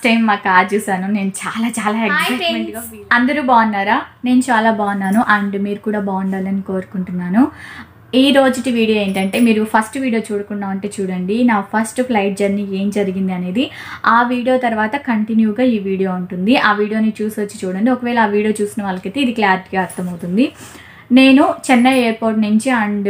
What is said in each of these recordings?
time మా car చూసాను నేను చాలా చాలా excitement గా feel- అందరూ బాగున్నారా నేను చాలా బాగున్నాను అండ్ మీరు కూడా బాగుండాలని కోరుకుంటున్నాను ఈ రోజుటి వీడియో ఏంటంటే మీరు ఫస్ట్ వీడియో చూడకుండా ఉంటే చూడండి నా ఫస్ట్ ఫ్లైట్ జర్నీ ఏం జరిగింది అనేది ఆ వీడియో తర్వాత కంటిన్యూగా ఈ వీడియో ఉంటుంది ఆ వీడియోని చూసి వచ్చి చూడండి ఒకవేళ ఆ వీడియో చూసిన వాళ్ళకైతే ఇది క్లారిటీగా అర్థమవుతుంది నేను చెన్నై ఎయిర్పోర్ట్ నుంచి అండ్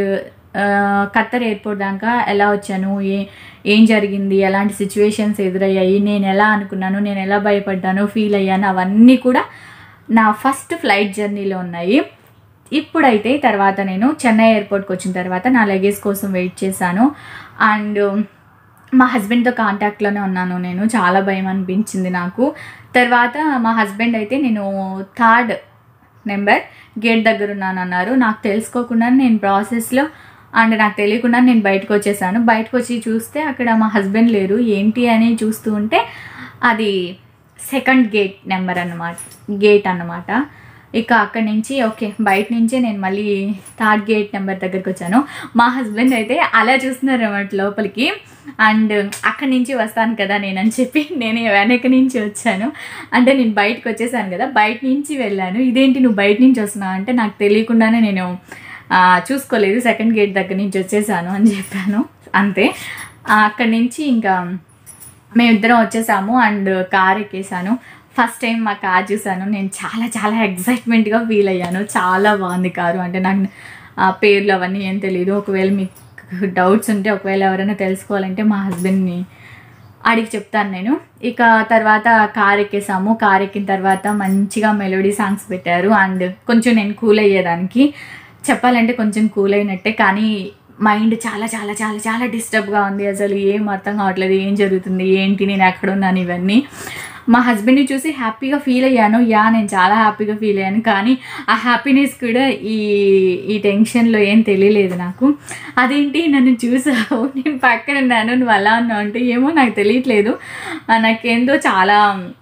ఖత్తర్ ఎయిర్పోర్ట్ దాకా ఎలా వచ్చాను ఏ ఏం జరిగింది ఎలాంటి సిచ్యువేషన్స్ ఎదురయ్యాయి నేను ఎలా అనుకున్నాను నేను ఎలా భయపడ్డాను ఫీల్ అయ్యాను అవన్నీ కూడా నా ఫస్ట్ ఫ్లైట్ జర్నీలో ఉన్నాయి ఇప్పుడైతే తర్వాత నేను చెన్నై ఎయిర్పోర్ట్కి వచ్చిన తర్వాత నా లగేజ్ కోసం వెయిట్ చేశాను అండ్ మా హస్బెండ్తో కాంటాక్ట్లోనే ఉన్నాను నేను చాలా భయం అనిపించింది నాకు తర్వాత మా హస్బెండ్ అయితే నేను థర్డ్ నెంబర్ గేట్ దగ్గర ఉన్నాను అన్నారు నాకు తెలుసుకోకుండా నేను ప్రాసెస్లో అండ్ నాకు తెలియకుండా నేను బయటకు వచ్చేసాను బయటకు వచ్చి చూస్తే అక్కడ మా హస్బెండ్ లేరు ఏంటి అని చూస్తూ ఉంటే అది సెకండ్ గేట్ నెంబర్ అన్నమాట గేట్ అన్నమాట ఇక అక్కడి నుంచి ఓకే బయట నుంచే నేను మళ్ళీ థర్డ్ గేట్ నెంబర్ దగ్గరికి వచ్చాను మా హస్బెండ్ అయితే అలా చూస్తున్నారు అన్నమాట లోపలికి అండ్ అక్కడి నుంచి వస్తాను కదా నేను అని చెప్పి నేను వెనక నుంచి వచ్చాను అంటే నేను బయటకు వచ్చేసాను కదా బయట నుంచి వెళ్ళాను ఇదేంటి నువ్వు బయట నుంచి వస్తున్నావు అంటే నాకు తెలియకుండానే నేను ఆ, చూసుకోలేదు సెకండ్ గేట్ దగ్గర నుంచి వచ్చేసాను అని చెప్పాను అంతే ఆ, అక్కడి నుంచి ఇంకా మేమిద్దరం వచ్చేసాము అండ్ కార్ ఎక్కేసాను ఫస్ట్ టైం మా కార్ చూసాను నేను చాలా చాలా ఎగ్జైట్మెంట్గా ఫీల్ అయ్యాను చాలా బాగుంది కారు అంటే నాకు ఆ పేర్లు అవన్నీ ఏం తెలియదు ఒకవేళ మీకు డౌట్స్ ఉంటే ఒకవేళ ఎవరైనా తెలుసుకోవాలంటే మా హస్బెండ్ని అడిగి చెప్తాను నేను ఇక తర్వాత కార్ ఎక్కేసాము కార్ ఎక్కిన తర్వాత మంచిగా మెలోడీ సాంగ్స్ పెట్టారు అండ్ కొంచెం నేను కూల్ అయ్యేదానికి చెప్పాలంటే కొంచెం కూల్ అయినట్టే కానీ మైండ్ చాలా చాలా చాలా చాలా డిస్టర్బ్గా ఉంది అసలు ఏం అర్థం కావట్లేదు ఏం జరుగుతుంది ఏంటి నేను ఎక్కడ ఉన్నాను ఇవన్నీ మా హస్బెండ్ని చూసి హ్యాపీగా ఫీల్ అయ్యాను యా నేను చాలా హ్యాపీగా ఫీల్ అయ్యాను కానీ ఆ హ్యాపీనెస్ కూడా ఈ ఈ టెన్షన్లో ఏం తెలియలేదు నాకు అదేంటి నన్ను చూసావు నేను పక్కన ఉన్నాను నువ్వు అలా ఉన్నావు అంటే ఏమో నాకు తెలియట్లేదు ఆ, నాకేందో చాలా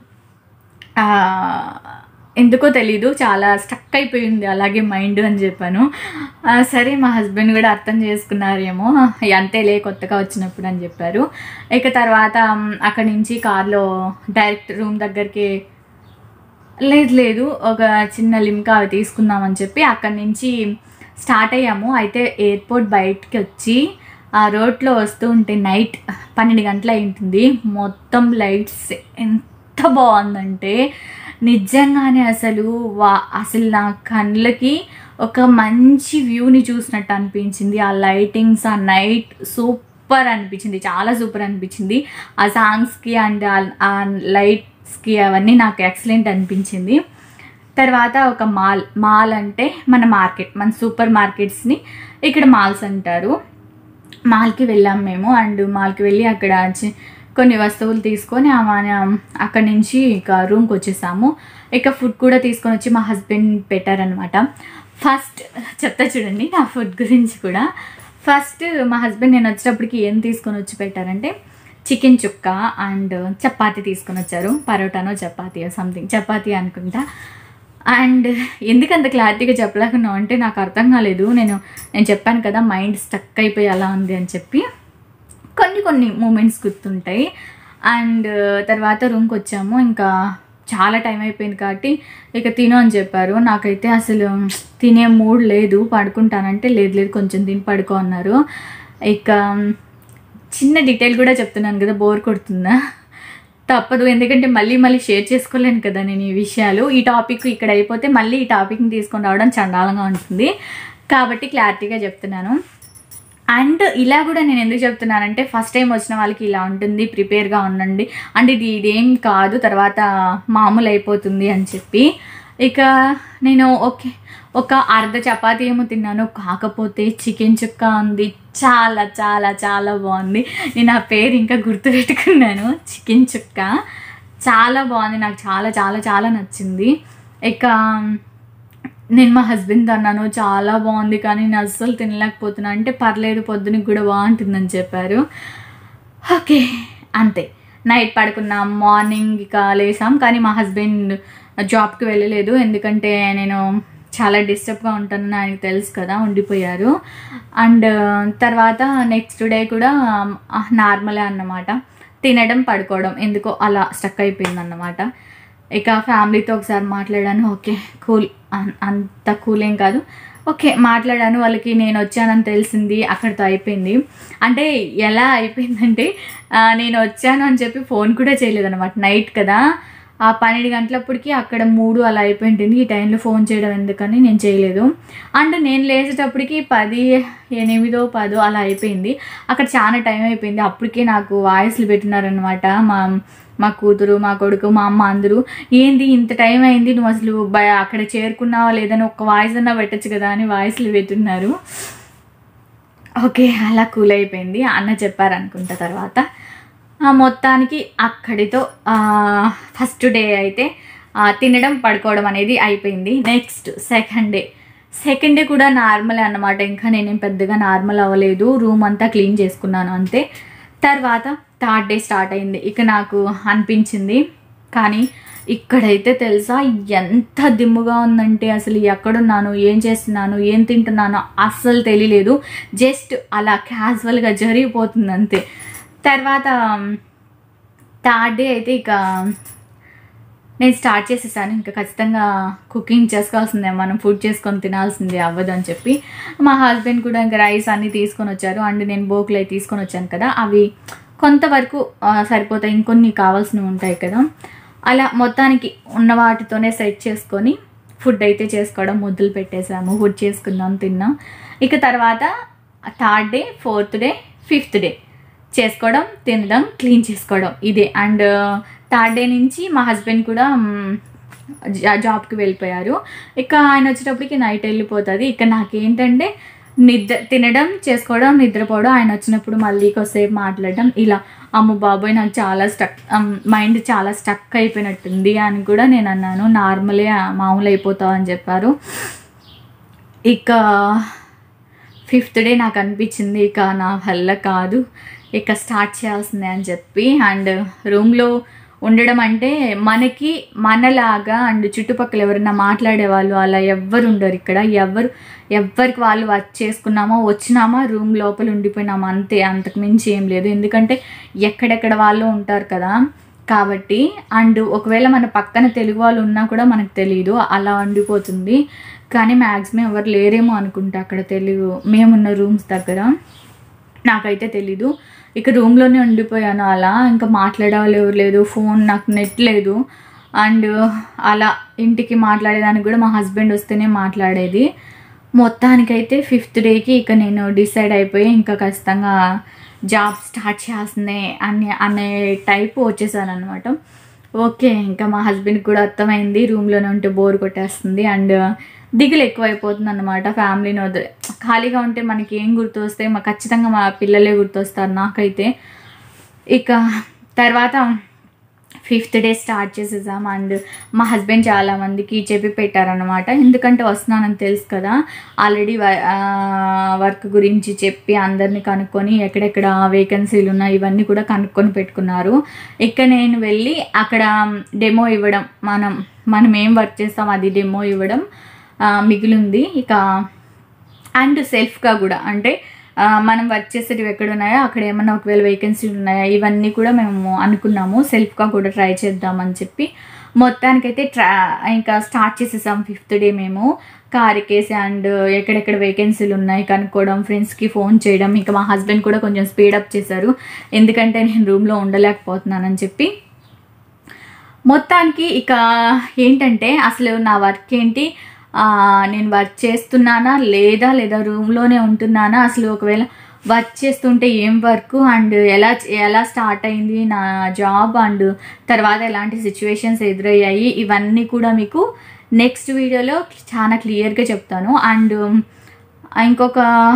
ఆ, ఎందుకో తెలీదు చాలా స్టక్ అయిపోయింది అలాగే మైండ్ అని చెప్పాను ఆ, సరే మా హస్బెండ్ కూడా అర్థం చేసుకున్నారేమో అంతేలే కొత్తగా వచ్చినప్పుడు అని చెప్పారు ఇక తర్వాత మ్, అక్కడి నుంచి కార్లో డైరెక్ట్ రూమ్ దగ్గరికి లేదు లేదు ఒక చిన్న లిమ్కా అవి తీసుకుందామని చెప్పి అక్కడి నుంచి స్టార్ట్ అయ్యాము అయితే ఎయిర్పోర్ట్ బయటికి వచ్చి ఆ రోడ్లో వస్తూ ఉంటే నైట్ పన్నెండు గంటలు అయి ఉంటుంది మొత్తం లైట్స్ ఎంత బాగుందంటే నిజంగానే అసలు వా అసలు నా కళ్ళకి ఒక మంచి వ్యూని చూసినట్టు అనిపించింది ఆ లైటింగ్స్ ఆ నైట్ సూపర్ అనిపించింది చాలా సూపర్ అనిపించింది ఆ సాంగ్స్కి అండ్ ఆ లైట్స్కి అవన్నీ నాకు ఎక్సలెంట్ అనిపించింది తర్వాత ఒక మాల్ మాల్ అంటే మన మార్కెట్ మన సూపర్ మార్కెట్స్ని ఇక్కడ మాల్స్ అంటారు మాల్కి వెళ్ళాం మేము అండ్ మాల్కి వెళ్ళి అక్కడ చి- కొన్ని వస్తువులు తీసుకొని ఆ మన అక్కడి నుంచి ఇక రూమ్కి వచ్చేసాము ఇక ఫుడ్ కూడా తీసుకొని వచ్చి మా హస్బెండ్ పెట్టారనమాట ఫస్ట్ చెప్తా చూడండి నా ఫుడ్ గురించి కూడా ఫస్ట్ మా హస్బెండ్ నేను వచ్చేటప్పటికి ఏం తీసుకొని వచ్చి పెట్టారంటే చికెన్ చుక్క అండ్ చపాతీ తీసుకొని వచ్చారు పరోటానో చపాతీయో సంథింగ్ చపాతీ అనుకుంటా అండ్ ఎందుకు అంత క్లారిటీగా చెప్పలేకున్నావు అంటే నాకు అర్థం కాలేదు నేను నేను చెప్పాను కదా మైండ్ స్టక్ అయిపోయి అలా ఉంది అని చెప్పి కొన్ని కొన్ని మూమెంట్స్ గుర్తుంటాయి అండ్ తర్వాత రూమ్కి వచ్చాము ఇంకా చాలా టైం అయిపోయింది కాబట్టి ఇక తిను అని చెప్పారు నాకైతే అసలు తినే మూడ్ లేదు పడుకుంటానంటే లేదు లేదు కొంచెం తిని పడుకో అన్నారు ఇక చిన్న డీటెయిల్ కూడా చెప్తున్నాను కదా బోర్ కొడుతుందా తప్పదు ఎందుకంటే మళ్ళీ మళ్ళీ షేర్ చేసుకోలేను కదా నేను ఈ విషయాలు ఈ టాపిక్ ఇక్కడ అయిపోతే మళ్ళీ ఈ టాపిక్ని తీసుకొని రావడం చండాలంగా ఉంటుంది కాబట్టి క్లారిటీగా చెప్తున్నాను అండ్ ఇలా కూడా నేను ఎందుకు చెప్తున్నానంటే ఫస్ట్ టైం వచ్చిన వాళ్ళకి ఇలా ఉంటుంది ప్రిపేర్గా ఉండండి అండ్ ఇది ఇదేం కాదు తర్వాత మామూలు అయిపోతుంది అని చెప్పి ఇక నేను ఓకే ఒక అర్ధ చపాతీ ఏమో తిన్నాను కాకపోతే చికెన్ చుక్క ఉంది చాలా చాలా చాలా బాగుంది నేను ఆ పేరు ఇంకా గుర్తుపెట్టుకున్నాను చికెన్ చుక్క చాలా బాగుంది నాకు చాలా చాలా చాలా నచ్చింది ఇక నేను మా హస్బెండ్ అన్నాను చాలా బాగుంది కానీ నేను అస్సలు తినలేకపోతున్నా అంటే పర్లేదు పొద్దునకి కూడా బాగుంటుందని చెప్పారు ఓకే అంతే నైట్ పడుకున్నాం మార్నింగ్ ఇక లేసాం కానీ మా హస్బెండ్ జాబ్కి వెళ్ళలేదు ఎందుకంటే నేను చాలా డిస్టర్బ్గా ఉంటానని ఆయనకు తెలుసు కదా ఉండిపోయారు అండ్ తర్వాత నెక్స్ట్ డే కూడా నార్మలే అన్నమాట తినడం పడుకోవడం ఎందుకో అలా స్టక్ అయిపోయింది అన్నమాట ఇక ఫ్యామిలీతో ఒకసారి మాట్లాడాను ఓకే కూల్ అంత కూల్ ఏం కాదు ఓకే మాట్లాడాను వాళ్ళకి నేను వచ్చానని తెలిసింది అక్కడితో అయిపోయింది అంటే ఎలా అయిపోయిందంటే ఆ, నేను వచ్చాను అని చెప్పి ఫోన్ కూడా చేయలేదు అనమాట నైట్ కదా ఆ పన్నెండు గంటలప్పటికి అక్కడ మూడు అలా అయిపోయింటుంది ఈ టైంలో ఫోన్ చేయడం ఎందుకని నేను చేయలేదు అండ్ నేను లేచేటప్పటికి పది ఎనిమిదో పదో అలా అయిపోయింది అక్కడ చాలా టైం అయిపోయింది అప్పటికే నాకు వాయిస్లు పెట్టినారనమాట మా మా కూతురు మా కొడుకు మా అమ్మ అందరూ ఏంది ఇంత టైం అయింది నువ్వు అసలు బయ- అక్కడ చేరుకున్నావా లేదని ఒక వాయిస్ అన్నా పెట్టచ్చు కదా అని వాయిస్లు పెట్టున్నారు ఓకే అలా కూల్ అయిపోయింది అన్న చెప్పారు అనుకుంటా తర్వాత ఆ, మొత్తానికి అక్కడితో ఫస్ట్ డే అయితే ఆ, తినడం పడుకోవడం అనేది అయిపోయింది next second day second day కూడా నార్మల్ అన్నమాట ఇంకా నేనేం పెద్దగా నార్మల్ అవ్వలేదు రూమ్ అంతా క్లీన్ చేసుకున్నాను అంతే తర్వాత థర్డ్ డే స్టార్ట్ అయింది ఇక నాకు అనిపించింది కానీ ఇక్కడైతే తెలుసా ఎంత దిమ్ముగా ఉందంటే అసలు ఎక్కడున్నాను ఏం చేస్తున్నాను ఏం తింటున్నానో అస్సలు తెలియలేదు జస్ట్ అలా క్యాజువల్గా జరిగిపోతుంది అంతే తర్వాత థర్డ్ డే అయితే ఇక నేను స్టార్ట్ చేసేసాను ఇంకా ఖచ్చితంగా కుకింగ్ చేసుకోవాల్సిందే మనం ఫుడ్ చేసుకొని తినాల్సిందే అవ్వదు అని చెప్పి మా హస్బెండ్ కూడా ఇంకా రైస్ అన్నీ తీసుకొని వచ్చారు అండ్ నేను బోకులు అవి తీసుకొని వచ్చాను కదా అవి కొంతవరకు ఆ, సరిపోతాయి ఇంకొన్ని కావాల్సినవి ఉంటాయి కదా అలా మొత్తానికి ఉన్న వాటితోనే సెట్ చేసుకొని ఫుడ్ అయితే చేసుకోవడం మొదలు పెట్టేసాము ఫుడ్ చేసుకుందాం తిన్నాం ఇక తర్వాత third day fourth day fifth day చేసుకోవడం తినడం క్లీన్ చేసుకోవడం ఇదే అండ్ థర్డ్ డే నుంచి మా హస్బెండ్ కూడా మ్, జా- జాబ్కి వెళ్ళిపోయారు ఇక ఆయన వచ్చేటప్పటికి నైట్ వెళ్ళిపోతుంది ఇక నాకేంటంటే నిద్ర తినడం చేసుకోవడం నిద్రపోవడం ఆయన వచ్చినప్పుడు మళ్ళీ కొద్దిసేపు మాట్లాడడం ఇలా అమ్మ బాబోయ్ నాకు చాలా స్టక్ మైండ్ చాలా స్టక్ అయిపోయినట్టుంది అని కూడా నేను అన్నాను నార్మలే మామూలు అయిపోతావు అని చెప్పారు ఇక ఫిఫ్త్ డే నాకు అనిపించింది ఇక నా వల్ల కాదు ఇక స్టార్ట్ చేయాల్సిందే అని చెప్పి అండ్ రూమ్లో ఉండడం అంటే మనకి మనలాగా అండ్ చుట్టుపక్కల ఎవరైనా మాట్లాడే వాళ్ళు అలా ఎవ్వరు ఉండరు ఇక్కడ ఎవ్వరు ఎవ్వరికి వాళ్ళు వర్క్ చేసుకున్నామా వచ్చినామా రూమ్ లోపల ఉండిపోయినామా అంతే అంతకు మించి ఏం లేదు ఎందుకంటే ఎక్కడెక్కడ వాళ్ళు ఉంటారు కదా కాబట్టి అండ్ ఒకవేళ మన పక్కన తెలుగు వాళ్ళు ఉన్నా కూడా మనకు తెలియదు అలా ఉండిపోతుంది కానీ మ్యాక్సిమం ఎవరు లేరేమో అనుకుంటా అక్కడ తెలుగు మేమున్న రూమ్స్ దగ్గర నాకైతే తెలీదు ఇక రూమ్లోనే ఉండిపోయాను అలా ఇంకా మాట్లాడే వాళ్ళు ఎవరు లేదు ఫోన్ నాకు నెట్ లేదు అండ్ అలా ఇంటికి మాట్లాడేదానికి కూడా మా హస్బెండ్ వస్తేనే మాట్లాడేది మొత్తానికైతే ఫిఫ్త్ డేకి ఇక నేను డిసైడ్ అయిపోయి ఇంకా ఖచ్చితంగా జాబ్ స్టార్ట్ చేయాల్సిందే అని అనే టైప్ వచ్చేసాను అనమాట ఓకే ఇంకా మా హస్బెండ్ కూడా అర్థమైంది రూమ్లోనే ఉంటే బోర్ కొట్టేస్తుంది అండ్ దిగులు ఎక్కువైపోతుంది అనమాట ఫ్యామిలీని వదిలే ఖాళీగా ఉంటే మనకి ఏం గుర్తొస్తాయి మా ఖచ్చితంగా మా పిల్లలే గుర్తొస్తారు నాకైతే ఇక తర్వాత ఫిఫ్త్ డే స్టార్ట్ చేసేసాం అండ్ మా హస్బెండ్ చాలా మందికి చెప్పి పెట్టారనమాట ఎందుకంటే వస్తున్నానని తెలుసు కదా ఆల్రెడీ వర్క్ గురించి చెప్పి అందరిని కనుక్కొని ఎక్కడెక్కడ వేకెన్సీలు ఉన్నాయి ఇవన్నీ కూడా కనుక్కొని పెట్టుకున్నారు ఇక నేను వెళ్ళి అక్కడ డెమో ఇవ్వడం మనం మనం ఏం వర్క్ చేస్తాం అది డెమో ఇవ్వడం ఆ, మిగిలింది ఇక అండ్ సెల్ఫ్గా కూడా అంటే ఆ, మనం వర్క్ చేసేటివి ఎక్కడ ఉన్నాయో అక్కడ ఏమన్నా ఒకవేళ వేకెన్సీలు ఉన్నాయా ఇవన్నీ కూడా మేము అనుకున్నాము సెల్ఫ్గా కూడా ట్రై చేద్దామని చెప్పి మొత్తానికైతే ట్రా ఇంకా స్టార్ట్ చేసేసాం ఫిఫ్త్ డే మేము కార్ ఎక్కేసి అండ్ ఎక్కడెక్కడ వేకెన్సీలు ఉన్నాయి కనుక్కోవడం ఫ్రెండ్స్కి ఫోన్ చేయడం ఇంకా మా హస్బెండ్ కూడా కొంచెం స్పీడప్ చేశారు ఎందుకంటే నేను రూమ్లో ఉండలేకపోతున్నానని చెప్పి మొత్తానికి ఇక ఏంటంటే అసలు నా వర్క్ ఏంటి ఆ, నేను వర్క్ చేస్తున్నానా లేదా లేదా రూమ్లోనే ఉంటున్నానా అసలు ఒకవేళ వర్క్ చేస్తుంటే ఏం వర్క్ అండ్ ఎలా ఎలా స్టార్ట్ అయింది నా జాబ్ అండ్ తర్వాత ఎలాంటి సిచ్యువేషన్స్ ఎదురయ్యాయి ఇవన్నీ కూడా మీకు నెక్స్ట్ వీడియోలో చాలా క్లియర్గా చెప్తాను అండ్ ఇంకొక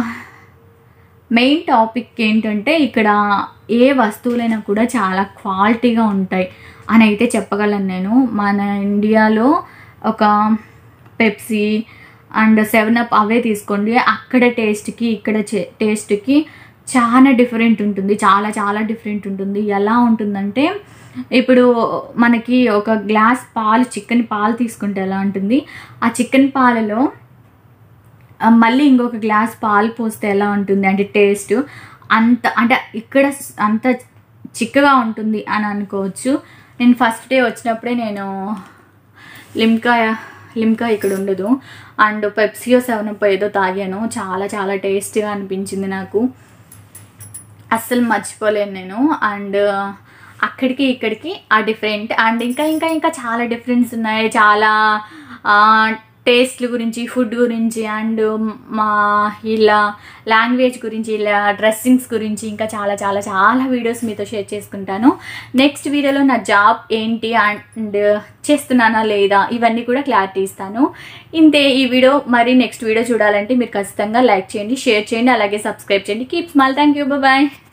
మెయిన్ టాపిక్ ఏంటంటే ఇక్కడ ఏ వస్తువులైనా కూడా చాలా క్వాలిటీగా ఉంటాయి అని అయితే చెప్పగలను నేను మన ఇండియాలో ఒక పెప్సీ అండ్ సెవెన్ అప్ అవే తీసుకోండి అక్కడ టేస్ట్కి ఇక్కడ చే- టేస్ట్కి చాలా డిఫరెంట్ ఉంటుంది చాలా చాలా డిఫరెంట్ ఉంటుంది ఎలా ఉంటుందంటే ఇప్పుడు మనకి ఒక గ్లాస్ పాలు చికెన్ పాలు తీసుకుంటే ఎలా ఉంటుంది ఆ చికెన్ పాలలో ఆ, మళ్ళీ ఇంకొక గ్లాస్ పాలు పోస్తే ఎలా ఉంటుంది అంటే టేస్ట్ అంత అంటే ఇక్కడ స్- అంత చిక్కగా ఉంటుంది అని అనుకోవచ్చు నేను ఫస్ట్ డే వచ్చినప్పుడే నేను లిమ్కా లిమ్కా ఇక్కడ ఉండదు అండ్ పెప్సియో సెవెన్ అప్ ఏదో తాగాను చాలా చాలా టేస్టీగా అనిపించింది నాకు అస్సలు మర్చిపోలేను నేను అండ్ అక్కడికి ఇక్కడికి ఆ డిఫరెంట్ అండ్ ఇంకా ఇంకా ఇంకా చాలా డిఫరెన్స్ ఉన్నాయి చాలా టేస్ట్ల గురించి ఫుడ్ గురించి అండ్ మా ఇలా లాంగ్వేజ్ గురించి ఇలా డ్రెస్సింగ్స్ గురించి ఇంకా చాలా చాలా చాలా వీడియోస్ మీతో షేర్ చేసుకుంటాను నెక్స్ట్ వీడియోలో నా జాబ్ ఏంటి అండ్ చేస్తున్నానా లేదా ఇవన్నీ కూడా క్లారిటీ ఇస్తాను ఇంతే ఈ వీడియో మరి నెక్స్ట్ వీడియో చూడాలంటే మీరు ఖచ్చితంగా లైక్ చేయండి షేర్ చేయండి అలాగే సబ్స్క్రైబ్ చేయండి keep small thank you bye